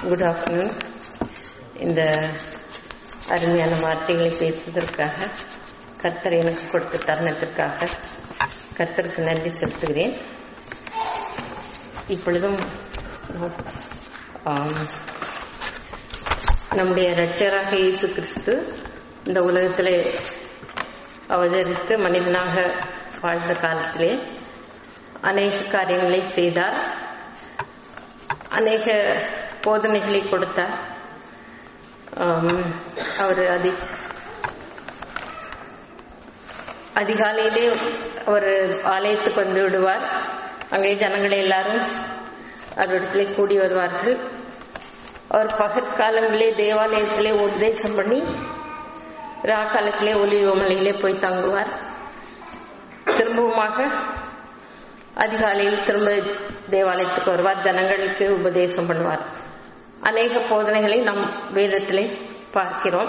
good afternoon இந்த அருமையான வார்த்தைகளை பேசுவதற்காக கர்த்தர் எனக்கு கொடுத்த தருணத்திற்காக கர்த்தருக்கு நன்றி செலுத்துகிறேன் இப்பொழுதும் ஆம், நம்முடைய இரட்சகராக இயேசு கிறிஸ்து இந்த உலகத்திலே அவதரித்து மனிதனாக வாழ்ந்த காலத்திலே அநேக காரியங்களை செய்தார் அநேக போதனைகளை கொடுத்தார் ஆம், அவர் அதி அதிகாலையிலே அவர் ஆலயத்துக்கு வந்து விடுவார் அங்கே ஜனங்கள் எல்லாரும் அவரிடத்திலே கூடி வருவார்கள் அவர் பகற்காலங்களிலே தேவாலயத்திலே உபதேசம் பண்ணி ராக்காலத்திலே ஒலிவ மலையிலே போய் தங்குவார் திரும்பவுமாக அதிகாலையில் திரும்ப தேவாலயத்துக்கு வருவார் ஜனங்களுக்கு உபதேசம் பண்ணுவார் அநேக போதனைகளை நம் வேதத்திலே பார்க்கிறோம்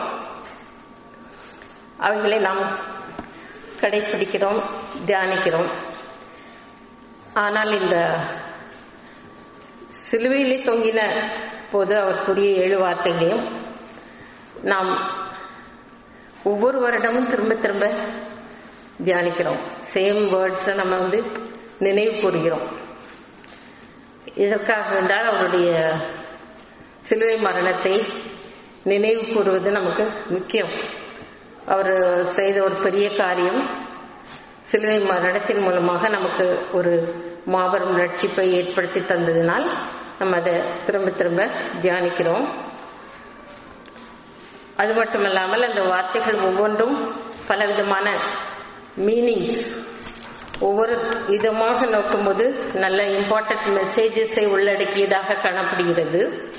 அவைகளை நாம் கடைபிடிக்கிறோம் தியானிக்கிறோம் ஆனால் இந்த சிலுவையிலே தொங்கின போது அவர் கூறிய ஏழு வார்த்தைகளையும் நாம் ஒவ்வொரு வருடமும் திரும்ப திரும்ப தியானிக்கிறோம் சேம் வேர்ட்ஸை நம்ம வந்து நினைவு கூறுகிறோம் இதற்காக என்றால் அவருடைய சிலுவை மரணத்தை நினைவு கூறுவது நமக்கு முக்கியம் அவர் செய்த ஒரு பெரிய காரியம் சிலுவை மரணத்தின் மூலமாக நமக்கு ஒரு மாபெரும் ரட்சிப்பை ஏற்படுத்தி தந்ததினால் நம்ம அதை திரும்ப திரும்ப தியானிக்கிறோம் அது மட்டுமல்லாமல் அந்த வார்த்தைகள் ஒவ்வொன்றும் பலவிதமான மீனிங்ஸ் ஒவ்வொரு விதமாக நோக்கும்போது நல்ல இம்பார்ட்டன்ட் மெசேஜஸை உள்ளடக்கியதாக காணப்படுகிறது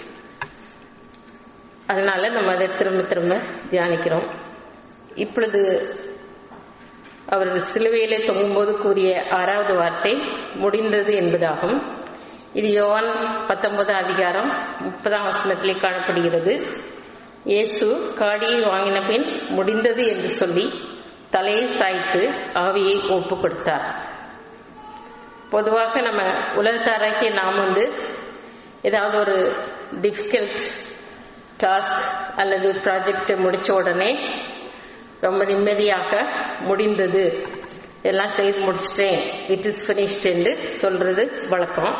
அதனால நம்ம அதை திரும்ப திரும்ப தியானிக்கிறோம் இப்பொழுது அவர் சிலுவையிலே தொங்கும்போது கூறிய ஆறாவது வார்த்தை முடிந்தது என்பதாகும் இது யோவான் பத்தொன்பதாம் அதிகாரம் முப்பதாம் வசனத்திலே காணப்படுகிறது இயேசு காடியை வாங்கின பின் முடிந்தது என்று சொல்லி தலையை சாய்த்து ஆவியை ஒப்பு கொடுத்தார் பொதுவாக நம்ம உலகத்தாராகிய நாம் வந்து ஏதாவது ஒரு டிஃபிகல்ட் டாஸ்க் அல்லது ப்ராஜெக்டை முடிச்ச உடனே ரொம்ப நிம்மதியாக முடிந்தது எல்லாம் செய்து முடிச்சிட்டேன் இட் இஸ் ஃபினிஷ்ட் என்று சொல்றது வழக்கம்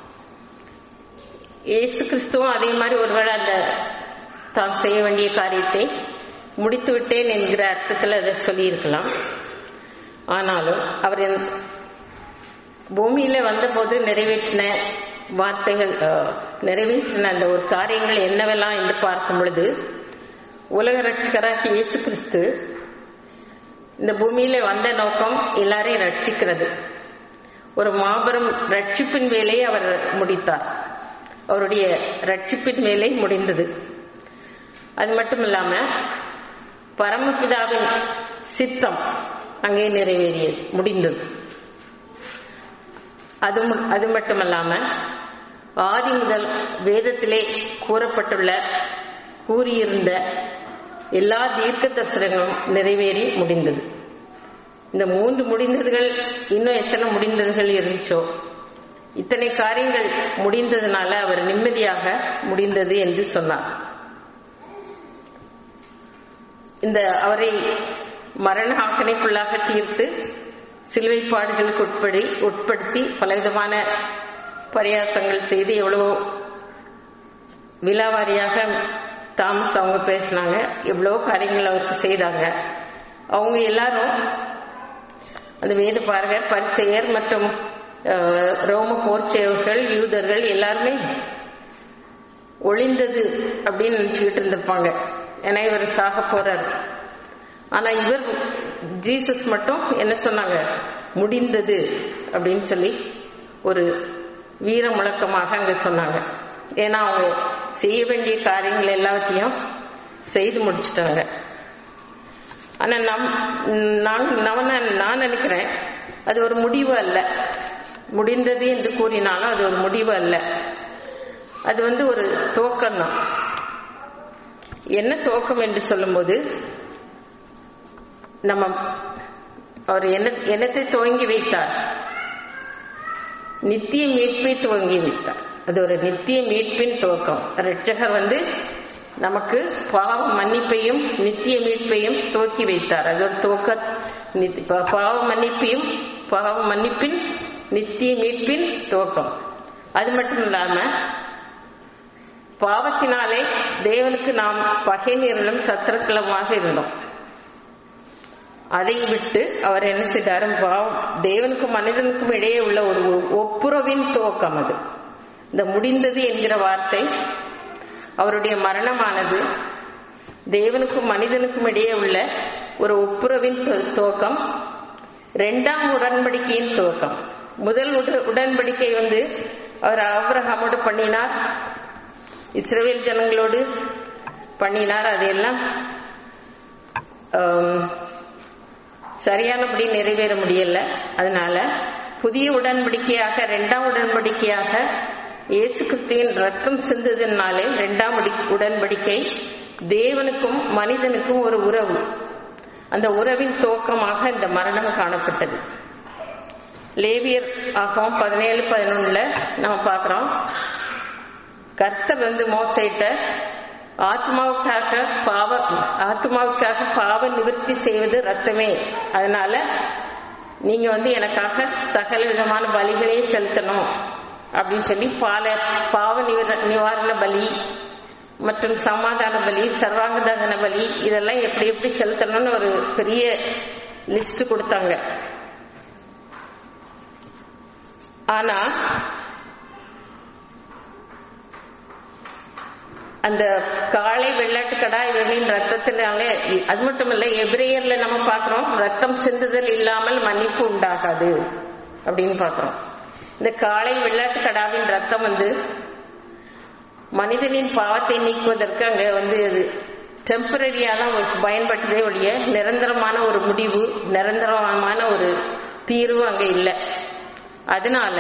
இயேசு கிறிஸ்துவும் அதே மாதிரி ஒருவேளை அந்த தான் செய்ய வேண்டிய காரியத்தை முடித்து விட்டேன் என்கிற அர்த்தத்தில் அதை சொல்லியிருக்கலாம் ஆனாலும் அவர் இந்த பூமியில வந்தபோது நிறைவேற்றின வார்த்தைகள் அஹ், நிறைவேற்றின அந்த ஒரு காரியங்கள் என்னவெல்லாம் என்று பார்க்கும் பொழுது உலக ரட்சகராக இயேசு கிறிஸ்து இந்த பூமியில வந்த நோக்கம் எல்லாரையும் ரட்சிக்கிறது ஒரு மாபெரும் ரட்சிப்பின் வேலையை அவர் முடித்தார் அவருடைய ரட்சிப்பின் வேலை முடிந்தது அது மட்டும் இல்லாம பரமபிதாவின் சித்தம் அங்கே நிறைவேறியது முடிந்தது அது மு- அது மட்டுமல்லாம ஆதி முதல் வேதத்திலே கூறப்பட்டுள்ள கூறியிருந்த எல்லா தீர்க்க தரிசனங்களும் நிறைவேறி முடிந்தது இந்த மூன்று முடிந்ததுகள் இன்னும் எத்தனை முடிந்ததுகள் இருந்துச்சோ இத்தனை காரியங்கள் முடிந்ததுனால அவர் நிம்மதியாக முடிந்தது என்று சொன்னார் இந்த அவரை மரண ஆக்கணைக்குள்ளாக தீர்த்து சிலுவை பாடுகளுக்கு உட்படி உட்படுத்தி பலவிதமான பரியாசங்கள் செய்து எவ்வளவோ விலாவாரியாக தாமஸ் அவங்க பேசினாங்க எவ்வளோ காரியங்கள் அவருக்கு செய்தாங்க அவங்க எல்லாரும் அந்த வேத பாருங்க பரிசெயர் மற்றும் அஹ், ரோம போர்ச்சேவர்கள் யூதர்கள் எல்லாருமே ஒளிந்தது அப்படின்னு நினைச்சுக்கிட்டு இருந்திருப்பாங்க ஏன்னா இவர் சாக போறாரு ஆனா இவர் ஜீசஸ் மட்டும் என்ன சொன்னாங்க முடிந்தது அப்படின்னு சொல்லி ஒரு வீர முழக்கமாக அங்க சொன்னாங்க ஏன்னா அவங்க செய்ய வேண்டிய காரியங்கள் எல்லாத்தையும் செய்து முடிச்சிட்டாங்க ஆனா நம் நான் நான் நான் நினைக்கிறேன் அது ஒரு முடிவு அல்ல முடிந்தது என்று கூறினாலும் அது ஒரு முடிவு அல்ல அது வந்து ஒரு துவக்கம் தான் என்ன துவக்கம் என்று சொல்லும்போது நம்ம அவர் என்ன என்னத்தை துவங்கி வைத்தார் நித்திய மீட்பை துவங்கி வைத்தார் அது ஒரு நித்திய மீட்பின் துவக்கம் ரட்சகர் வந்து நமக்கு பாவ மன்னிப்பையும் நித்திய மீட்பையும் துவக்கி வைத்தார் அது ஒரு துவக்க நித்- பா- பாவ மன்னிப்பையும் பாவ மன்னிப்பின் நித்திய மீட்பின் துவக்கம் அது மட்டும் இல்லாம பாவத்தினாலே தேவனுக்கு நாம் பகை நேரலும் சத்துருக்களமாக இருந்தோம் அதை விட்டு அவர் என்ன செய்தார் பாவம் தேவனுக்கும் மனிதனுக்கும் இடையே உள்ள ஒரு ஒப்புரவின் துவக்கம் அது இந்த முடிந்தது என்கிற வார்த்தை அவருடைய மரணமானது தேவனுக்கும் மனிதனுக்கும் இடையே உள்ள ஒரு ஒப்புரவின் துவ- துவக்கம் இரண்டாம் உடன்படிக்கையின் துவக்கம் முதல் உட- உடன்படிக்கை வந்து அவர் ஆபிரகாமோடு பண்ணினார் இஸ்ரவேல் ஜனங்களோடு பண்ணினார் அதையெல்லாம் ஆம், சரியானபடி நிறைவேற முடியல அதனால புதிய உடன்படிக்கையாக இரண்டாம் உடன்படிக்கையாக இயேசு கிறிஸ்துவின் ரத்தம் சிந்துதனாலே இரண்டாம் உடி- உடன்படிக்கை தேவனுக்கும் மனிதனுக்கும் ஒரு உறவு அந்த உறவின் துவக்கமாக இந்த மரணம் காணப்பட்டது லேவியர் ஆகவும் பதினேழு பதினொன்னுல நம்ம பார்க்கிறோம் கர்த்தர் வந்து மோசைட்ட ஆத்மாவுக்காக பாவ ஆத்மாவுக்காக பாவ நிவர்த்தி செய்வது ரத்தமே அதனால நீங்க வந்து எனக்காக சகல விதமான பலிகளையும் செலுத்தணும் அப்படின்னு சொல்லி பால பாவ நிவர நிவாரண பலி மற்றும் சமாதான பலி சர்வாங்க தகன பலி இதெல்லாம் எப்படி எப்படி செலுத்தணும்னு ஒரு பெரிய லிஸ்ட் கொடுத்தாங்க ஆனா அந்த காளை வெள்ளாட்டுக்கடா இவர்களின் ரத்தத்தினாலே அது மட்டும் இல்ல எபிரேயர்ல நம்ம பார்க்கிறோம் ரத்தம் சிந்துதல் இல்லாமல் மன்னிப்பு உண்டாகாது அப்படின்னு பார்க்கிறோம் இந்த காளை வெள்ளாட்டுக்கடாவின் ரத்தம் வந்து மனிதனின் பாவத்தை நீக்குவதற்கு அங்க வந்து அது டெம்பரரியா தான் ஒரு பயன்பட்டதே ஒழிய நிரந்தரமான ஒரு முடிவு நிரந்தரமான ஒரு தீர்வு அங்க இல்லை அதனால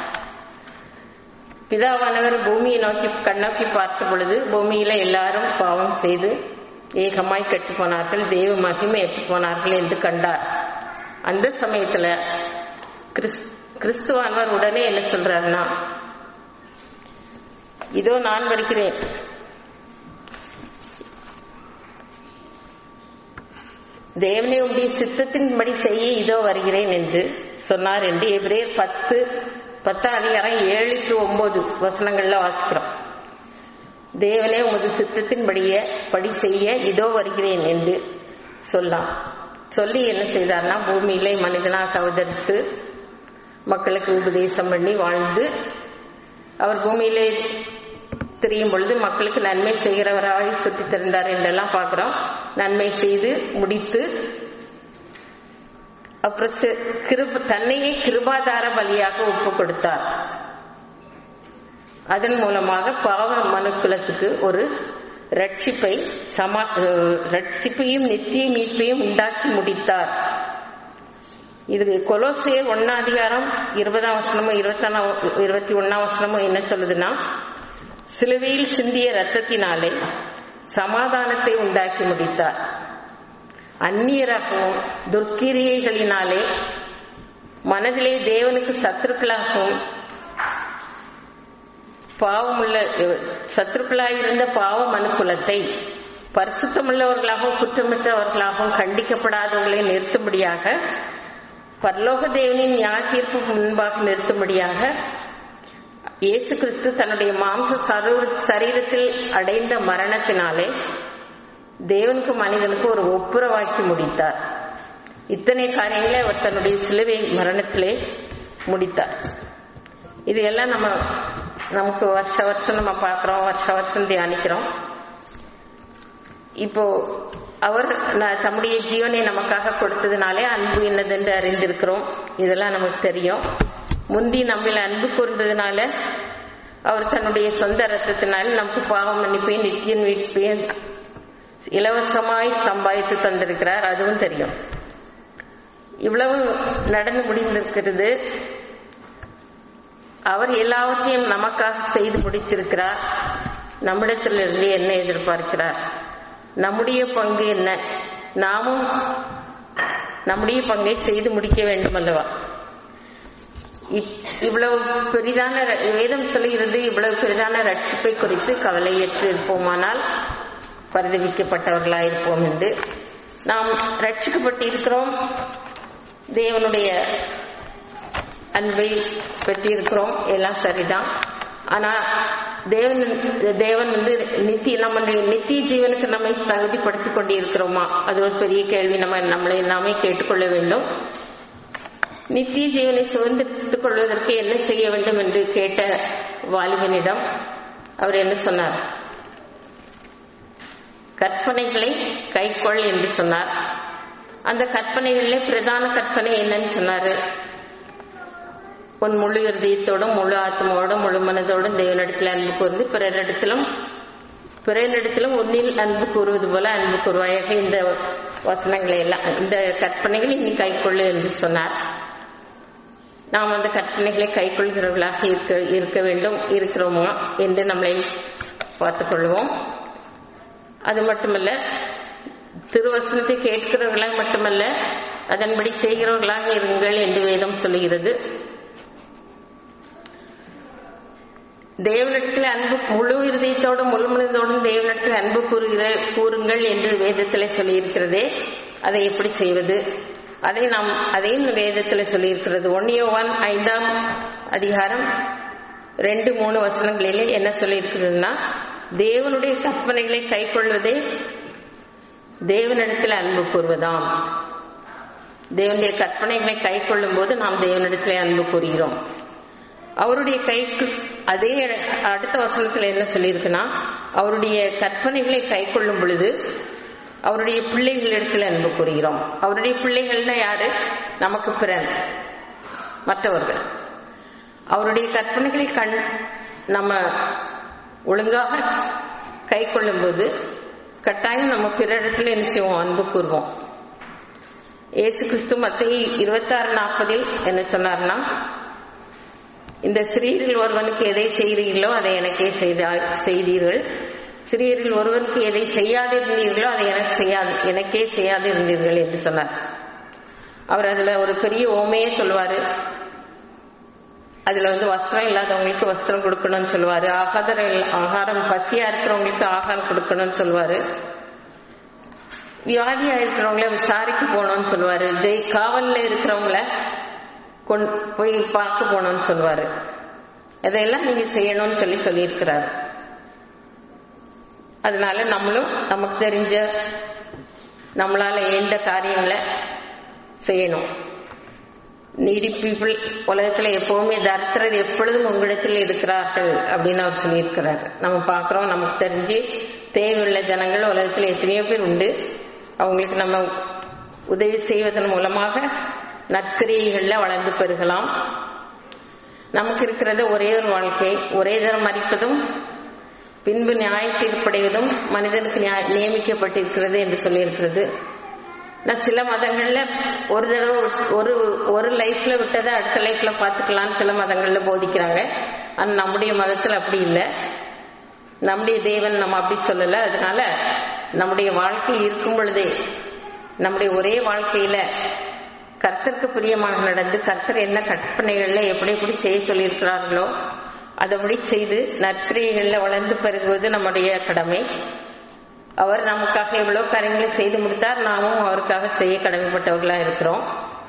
பிதாவானவர் பூமியை நோக்கி கண்ணோக்கி பார்த்த பொழுது பூமியில எல்லாரும் பாவம் செய்து ஏகமாய் கெட்டு போனார்கள் தெய்வ மகிமை ஏற்று போனார்கள் என்று கண்டார் அந்த சமயத்துல கிறிஸ்- கிறிஸ்துவானவர் உடனே என்ன சொல்றாருன்னா இதோ நான் வருகிறேன் தேவனே உடைய சித்தத்தின்படி செய்ய இதோ வருகிறேன் என்று சொன்னார் என்று எபிரேயர் பத்து பத்தாம் அதிகாரம் ஏழு டு ஒன்பது வசனங்கள்ல வாசிக்கிறோம் தேவனே உமது சித்தத்தின்படிய படி செய்ய இதோ வருகிறேன் என்று சொல்லாம் சொல்லி என்ன செய்தார்னா பூமியிலே மனிதனாக அவதரித்து மக்களுக்கு உபதேசம் பண்ணி வாழ்ந்து அவர் பூமியிலே தெரியும் பொழுது மக்களுக்கு நன்மை செய்கிறவராக சுற்றி திறந்தார் என்றெல்லாம் பார்க்கிறோம் நன்மை செய்து முடித்து அப்புறம் சி- கிருப தன்னையே கிருபாதார பலியாக ஒப்பு கொடுத்தார் அதன் மூலமாக பாவ மனுக்குலத்துக்கு ஒரு ரட்சிப்பை சமா அஹ், ரட்சிப்பையும் நித்திய மீட்பையும் உண்டாக்கி முடித்தார் இது கொலோசியர் ஒன்னாம் அதிகாரம் இருபதாம் வசனமும் இருபத்தாம் இருபத்தி ஒன்னாம் வசனமும் என்ன சொல்லுதுன்னா சிலுவையில் சிந்திய ரத்தத்தினாலே சமாதானத்தை உண்டாக்கி முடித்தார் அந்நியராகவும் துர்க்கிரியைகளினாலே மனதிலே தேவனுக்கு சத்துருக்களாகவும் பாவமுள்ள சத்துருக்களாயிருந்த பாவ மனுக்குலத்தை பரிசுத்தமுள்ளவர்களாகவும் குற்றமற்றவர்களாகவும் கண்டிக்கப்படாதவர்களை நிறுத்தும்படியாக பரலோக தேவனின் நியாய தீர்ப்பு முன்பாக நிறுத்தும்படியாக இயேசு கிறிஸ்து தன்னுடைய மாம்ச சரீர- சரீரத்தில் அடைந்த மரணத்தினாலே தேவனுக்கு மனிதனுக்கு ஒரு ஒப்புரவாக்கி முடித்தார் இத்தனை காரியங்களை அவர் தன்னுடைய சிலுவை மரணத்திலே முடித்தார் இது எல்லாம் நம்ம நமக்கு வருஷ வருஷம் நம்ம பார்க்கிறோம் வருஷ வருஷம் தியானிக்கிறோம் இப்போ அவர் ந- தம்முடைய ஜீவனை நமக்காக கொடுத்ததுனாலே அன்பு என்னதென்று அறிந்திருக்கிறோம் இதெல்லாம் நமக்கு தெரியும் முந்தி நம்மில் அன்பு கூர்ந்ததுனால அவர் தன்னுடைய சொந்த ரத்தத்தினால் நமக்கு பாவ மன்னிப்பையும் நித்திய மீட்பையும் இலவசமாய் சம்பாதித்து தந்திருக்கிறார் அதுவும் தெரியும் இவ்வளவு நடந்து முடிந்திருக்கிறது அவர் எல்லாவற்றையும் நமக்காக செய்து முடித்திருக்கிறார் நம்மிடத்திலிருந்து என்ன எதிர்பார்க்கிறார் நம்முடைய பங்கு என்ன நாமும் நம்முடைய பங்கை செய்து முடிக்க வேண்டும் அல்லவா இப்- இவ்வளவு பெரிதான ர- வேதம் சொல்லுகிறது இவ்வளவு பெரிதான ரட்சிப்பை குறித்து கவலையற்று இருப்போமானால் பரிதவிக்கப்பட்டவர்களாயிருப்போம் என்று நாம் ரட்சிக்கப்பட்டு இருக்கிறோம் தேவனுடைய அன்பை பெற்றிருக்கிறோம் எல்லாம் சரிதான் ஆனா தேவன் தேவன் வந்து நித்திய நம்முடைய நித்திய ஜீவனுக்கு நம்மை தகுதிப்படுத்திக் கொண்டிருக்கிறோமா அது ஒரு பெரிய கேள்வி நம்ம நம்மளை நாமே கேட்டுக்கொள்ள வேண்டும் நித்திய ஜீவனை சுதந்திரித்துக் கொள்வதற்கு என்ன செய்ய வேண்டும் என்று கேட்ட வாலிபனிடம் அவர் என்ன சொன்னார் கற்பனைகளை கைக்கொள் என்று சொன்னார் அந்த கற்பனைகளிலே பிரதான கற்பனை என்னன்னு சொன்னாரு உன் முழு இருதயத்தோடும் முழு ஆத்மாவோடும் முழு மனதோடும் தேவனிடத்தில் அன்பு கூர்ந்து பிறரிடத்திலும் பிறரிடத்திலும் உன்னில் அன்பு கூறுவது போல அன்பு கூறுவாயாக இந்த வசனங்களை எல்லாம் இந்த கற்பனைகளை நீ கைக்கொள்ளு என்று சொன்னார் நாம் அந்த கற்பனைகளை கைக்கொள்கிறவர்களாக இருக்க இருக்க வேண்டும் இருக்கிறோமா என்று நம்மளை பார்த்துக் கொள்வோம் அது மட்டுமல்ல திருவசனத்தை கேட்கிறவர்களாக மட்டுமல்ல அதன்படி செய்கிறவர்களாக இருங்கள் என்று வேதம் சொல்லுகிறது தேவனிடத்தில் அன்பு முழு இருதயத்தோடும் முழு மனதோடும் தேவனிடத்தில் அன்பு கூறுகிற கூறுங்கள் என்று வேதத்திலே சொல்லியிருக்கிறதே அதை எப்படி செய்வது அதை நாம் அதையும் வேதத்தில் சொல்லியிருக்கிறது ஒன்னியோவான் ஐந்தாம் அதிகாரம் ரெண்டு மூணு வசனங்களிலே என்ன சொல்லியிருக்கிறதுனா தேவனுடைய கற்பனைகளை கைக்கொள்வதே தேவனிடத்தில் அன்பு கூறுவதாம் தேவனுடைய கற்பனைகளை கைக்கொள்ளும் போது நாம் தேவனிடத்திலே அன்பு கூறுகிறோம் அவருடைய கைக்கு அதே அடுத்த வசனத்துல என்ன சொல்லியிருக்குன்னா அவருடைய கற்பனைகளை கைக்கொள்ளும் பொழுது அவருடைய பிள்ளைகளிடத்தில் அன்பு கூறுகிறோம் அவருடைய பிள்ளைகள்னா யாரு நமக்கு பிறன் மற்றவர்கள் அவருடைய கற்பனைகளை கண் நம்ம ஒழுங்காக கை போது கட்டாயம் நம்ம பிறரிடத்தில் என்ன செய்வோம் அன்பு கூறுவோம் இயேசு கிறிஸ்து மத்திய இருபத்தாறு நாற்பதில் என்ன சொன்னார்னா இந்த சிறியரில் ஒருவனுக்கு எதை செய்கிறீர்களோ அதை எனக்கே செய்தா செய்தீர்கள் சிறியரில் ஒருவனுக்கு எதை செய்யாதிருந்தீர்களோ அதை எனக்கு செய்யாது எனக்கே செய்யாதிருந்தீர்கள் என்று சொன்னார் அவர் அதுல ஒரு பெரிய ஓமையே சொல்லுவாரு அதுல வந்து வஸ்திரம் இல்லாதவங்களுக்கு வஸ்திரம் கொடுக்கணும்னு சொல்லுவாரு ஆகாரம் இல்ல- ஆகாரம் பசியா இருக்கிறவங்களுக்கு ஆகாரம் கொடுக்கணும்னு சொல்லுவாரு வியாதியா இருக்கிறவங்கள விசாரிக்க போகணும்னு சொல்லுவாரு ஜெய் காவல்ல இருக்கிறவங்கள கொண் போய் பார்க்க போகணும்னு சொல்லுவாரு இதெல்லாம் நீங்க செய்யணும்னு சொல்லி சொல்லியிருக்கிறாரு அதனால நம்மளும் நமக்கு தெரிஞ்ச நம்மளால எந்த காரியங்களை செய்யணும் நீடி பீப்புள் உலகத்துல எப்பவுமே தரித்திரர் எப்பொழுதும் உங்களிடத்தில் இருக்கிறார்கள் அப்படின்னு அவர் சொல்லியிருக்கிறார் நம்ம பார்க்கிறோம் நமக்கு தெரிஞ்சு தேவையுள்ள ஜனங்கள் உலகத்துல எத்தனையோ பேர் உண்டு அவங்களுக்கு நம்ம உதவி செய்வதன் மூலமாக நற்கிரியைகள்ல வளர்ந்து பெருகலாம் நமக்கு இருக்கிறது ஒரே ஒரு வாழ்க்கை ஒரே தரம் மறிப்பதும் பின்பு நியாய தீர்ப்படைவதும் மனிதனுக்கு நியாய- நியமிக்கப்பட்டிருக்கிறது என்று சொல்லியிருக்கிறது நான் சில மதங்கள்ல ஒரு தடவை விட்- ஒரு ஒரு லைஃப்ல விட்டதை அடுத்த லைஃப்ல பார்த்துக்கலாம்னு சில மதங்கள்ல போதிக்கிறாங்க ஆனா நம்முடைய மதத்துல அப்படி இல்லை நம்முடைய தேவன் நம்ம அப்படி சொல்லல அதனால நம்முடைய வாழ்க்கை இருக்கும் பொழுதே நம்முடைய ஒரே வாழ்க்கையில கர்த்தருக்கு பிரியமாக நடந்து கர்த்தர் என்ன கற்பனைகள்ல எப்படி எப்படி செய்ய சொல்லியிருக்கிறார்களோ அதபடி செய்து நற்கிரியைகள்ல வளர்ந்து பெருகுவது நம்முடைய கடமை அவர் நமக்காக எவ்வளவு காரியங்களை செய்து முடித்தார் நாமும் அவருக்காக செய்ய கடமைப்பட்டவர்களா இருக்கிறோம்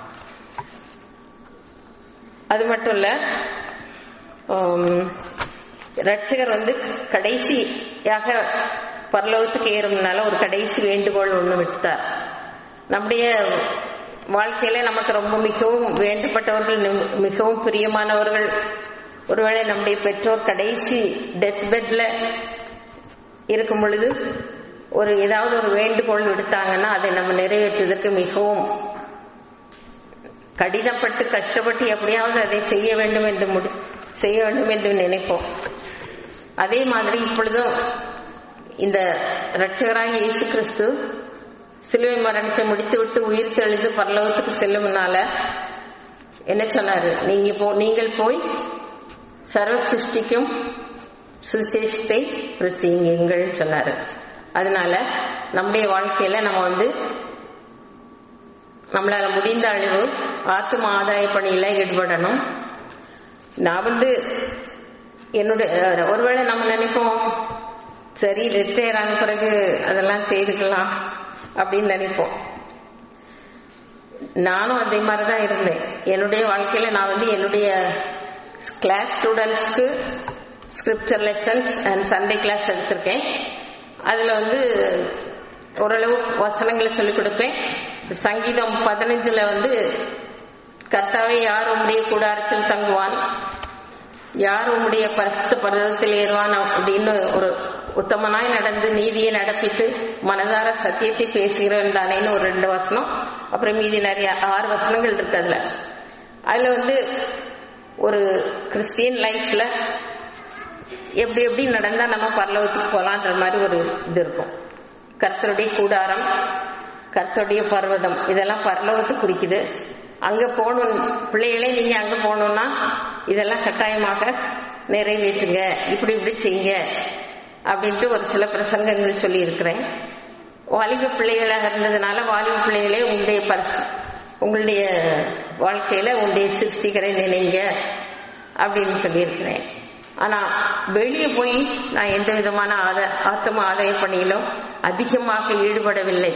அது மட்டும் இல்ல ஆம், ரட்சகர் வந்து கடைசியாக பரலோகத்துக்கு ஏறும்னால ஒரு கடைசி வேண்டுகோள் ஒண்ணு விட்டார் நம்முடைய வாழ்க்கையில நமக்கு ரொம்ப மிகவும் வேண்டப்பட்டவர்கள் நிம்- மிகவும் பிரியமானவர்கள் ஒருவேளை நம்முடைய பெற்றோர் கடைசி டெத் பெட்ல இருக்கும் பொழுது ஒரு ஏதாவது ஒரு வேண்டுகோள் விடுத்தாங்கன்னா அதை நம்ம நிறைவேற்றுவதற்கு மிகவும் கடினப்பட்டு கஷ்டப்பட்டு எப்படியாவது அதை செய்ய வேண்டும் என்று முடி செய்ய வேண்டும் என்று நினைப்போம் அதே மாதிரி இப்பொழுதும் இந்த இரட்சகராகிய இயேசு கிறிஸ்து சிலுவை மரணத்தை முடித்துவிட்டு உயிர் தெளிந்து பரலோகத்துக்கு செல்லும்னால என்ன சொன்னாரு நீங்க போ நீங்கள் போய் சர்வ சிருஷ்டிக்கும் சுசேஷத்தை பிரசியுங்கள் சொன்னாரு அதனால நம்முடைய வாழ்க்கையில நம்ம வந்து நம்மளால முடிந்த அளவு ஆத்தும ஆதாய பணியில ஈடுபடணும் நான் வந்து என்னுடைய அஹ், ஒருவேளை நம்ம நினைப்போம் சரி ரிட்டையர் ஆன பிறகு அதெல்லாம் செய்துக்கலாம் அப்படின்னு நினைப்போம் நானும் அதே மாதிரி தான் இருந்தேன் என்னுடைய வாழ்க்கையில நான் வந்து என்னுடைய கிளாஸ் ஸ்டூடெண்ட்ஸ்க்கு scripture lessons and Sunday class எடுத்திருக்கேன் அதில் வந்து ஓரளவு வசனங்களை சொல்லிக் கொடுப்பேன் சங்கீதம் பதினஞ்சுல வந்து கர்த்தாவே யார் உம்முடைய கூடாரத்தில் தங்குவான் யார் உம்முடைய பரிசுத்த பர்வதத்தில் ஏறுவான் அப்படின்னு ஒரு உத்தமனாய் நடந்து நீதியை நடப்பித்து மனதார சத்தியத்தை பேசுகிறவன் தானேன்னு ஒரு ரெண்டு வசனம் அப்புறம் மீதி நிறைய ஆறு வசனங்கள் இருக்கு அதுல அதுல வந்து ஒரு கிறிஸ்டியன் லைஃப்ல எப்படி எப்படி நடந்தா நம்ம பரலோகத்துக்கு போலான்ற மாதிரி ஒரு இது இருக்கும் கர்த்தருடைய கூடாரம் கர்த்தருடைய பர்வதம் இதெல்லாம் பரலோகத்தை குறிக்குது அங்க போகணும் பிள்ளைகளே நீங்க அங்க போகணும்னா இதெல்லாம் கட்டாயமாக நிறைவேற்றுங்க இப்படி இப்படி செய்யுங்க அப்படின்ட்டு ஒரு சில பிரசங்கங்கள் சொல்லி இருக்கிறேன் வாலிப பிள்ளைகளாக இருந்ததுனால வாலிப பிள்ளைகளே உங்களுடைய பரிசு உங்களுடைய வாழ்க்கையில உங்களுடைய சிருஷ்டிகரை நினைங்க அப்படின்னு சொல்லியிருக்கிறேன் ஆனா வெளியே போய் நான் எந்த விதமான ஆத ஆத்தம ஆதாய பணியிலும் அதிகமாக ஈடுபடவில்லை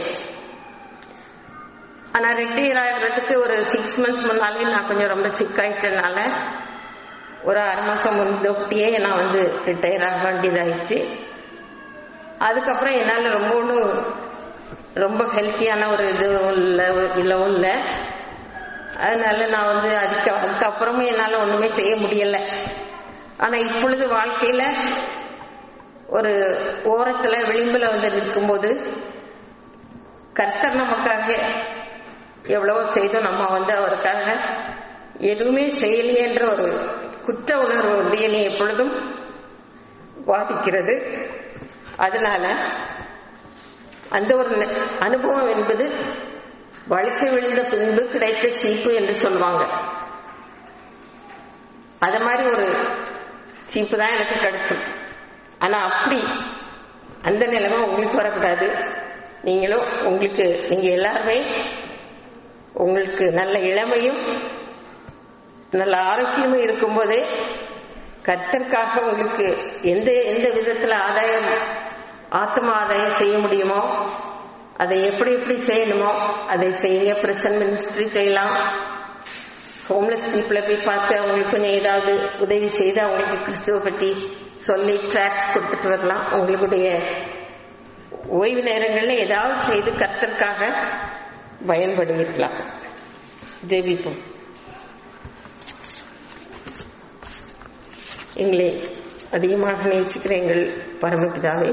ஆனா ரிட்டையர் ஆகிறதுக்கு ஒரு சிக்ஸ் மந்த்ஸ் முன்னாலே நான் கொஞ்சம் ரொம்ப சிக்காயிட்டனால ஒரு ஆறு மாசம் முன்தொட்டியே நான் வந்து ரிட்டையர் ஆக வேண்டியதாயிடுச்சு அதுக்கப்புறம் என்னால் ரொம்ப ஒன்றும் ரொம்ப ஹெல்த்தியான ஒரு இது இல்லை இல்லவும் இல்லை அதனால நான் வந்து அதுக்கு அதுக்கப்புறமும் என்னால் ஒன்றுமே செய்ய முடியலை ஆனால் இப்பொழுது வாழ்க்கையில் ஒரு ஓரத்தில் விளிம்பில் வந்து நிற்கும்போது கர்த்தர் நமக்காக எவ்வளவோ செய்தும் நம்ம வந்து அவருக்காக எதுவுமே செய்யலையேன்ற ஒரு குற்ற உணர்வு வந்து என்னை எப்பொழுதும் பாதிக்கிறது அதனால அந்த ஒரு ந- அனுபவம் என்பது வழுக்கை விழுந்த பின்பு கிடைத்த சீப்பு என்று சொல்லுவாங்க அது மாதிரி ஒரு சீப்பு தான் எனக்கு கிடைச்சது ஆனா அப்படி அந்த நிலைமை உங்களுக்கு வரக்கூடாது நீங்களும் உங்களுக்கு நீங்க எல்லாருமே உங்களுக்கு நல்ல இளமையும் நல்ல ஆரோக்கியமும் இருக்கும்போதே கர்த்தருக்காக உங்களுக்கு எந்த எந்த விதத்துல ஆதாயம் ஆத்ம ஆதாயம் செய்ய முடியுமோ அதை எப்படி எப்படி செய்யணுமோ அதை செய்யுங்க பிரசன் மினிஸ்ட்ரி செய்யலாம் ஹோம்லெஸ் பீப்புளை போய் பார்த்து அவங்களுக்கு கொஞ்சம் ஏதாவது உதவி செய்து அவங்களுக்கு கிறிஸ்துவ பற்றி சொல்லி ட்ராக் கொடுத்துட்டு வரலாம் உங்களுடைய ஓய்வு நேரங்கள்ல ஏதாவது செய்து கர்த்தருக்காக பயன்படுவீர்களா ஜெபிப்போம் எங்களை அதிகமாக நேசிக்கிற எங்கள் பரமபிதாவே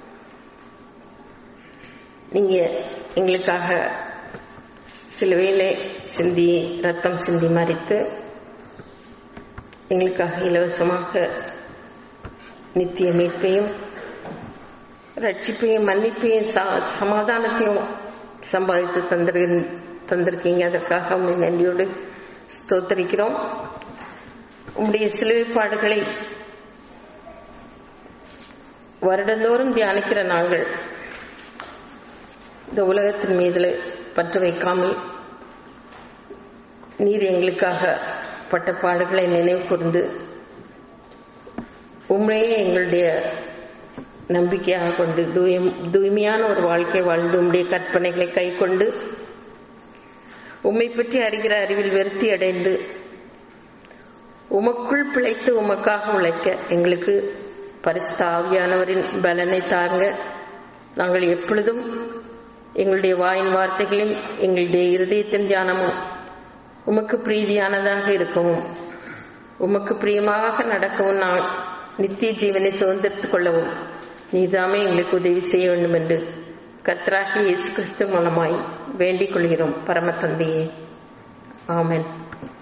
நீங்க எங்களுக்காக சிலுவையிலே சிந்தி ரத்தம் சிந்தி மறித்து எங்களுக்காக இலவசமாக நித்திய மீட்பையும் ரட்சிப்பையும் மன்னிப்பையும் ச- சமாதானத்தையும் சம்பாதித்து தந்திரு தந்திருக்கீங்க அதற்காக உண்மை நன்றியோடு ஸ்தோத்தரிக்கிறோம் உம்முடைய சிலுவைப்பாடுகளை வருடந்தோறும் தியானிக்கிற நாங்கள் இந்த உலகத்தின் மீதுல பற்று வைக்காமல் நீர் எங்களுக்காக பட்ட பாடுகளை நினைவு கூர்ந்து உண்மையே எங்களுடைய நம்பிக்கையாக கொண்டு தூயம் தூய்மையான ஒரு வாழ்க்கை வாழ்ந்து உம்முடைய கற்பனைகளை கை கொண்டு உம்மை பற்றி அறிகிற அறிவில் வெறுத்தி அடைந்து உமக்குள் பிழைத்து உமக்காக உழைக்க எங்களுக்கு பரிசுத்த ஆவியானவரின் பலனை தாங்க நாங்கள் எப்பொழுதும் எங்களுடைய வாயின் வார்த்தைகளும் எங்களுடைய இருதயத்தின் தியானமும் உமக்கு பிரீதியானதாக இருக்கவும் உமக்கு பிரியமாக நடக்கவும் நான் நித்திய ஜீவனை சுதந்திரத்துக் கொள்ளவும் நீதாமே எங்களுக்கு உதவி செய்ய வேண்டும் என்று கர்த்தராகிய இயேசு கிறிஸ்து மூலமாய் வேண்டிக் கொள்கிறோம் பரம தந்தையே ஆமென்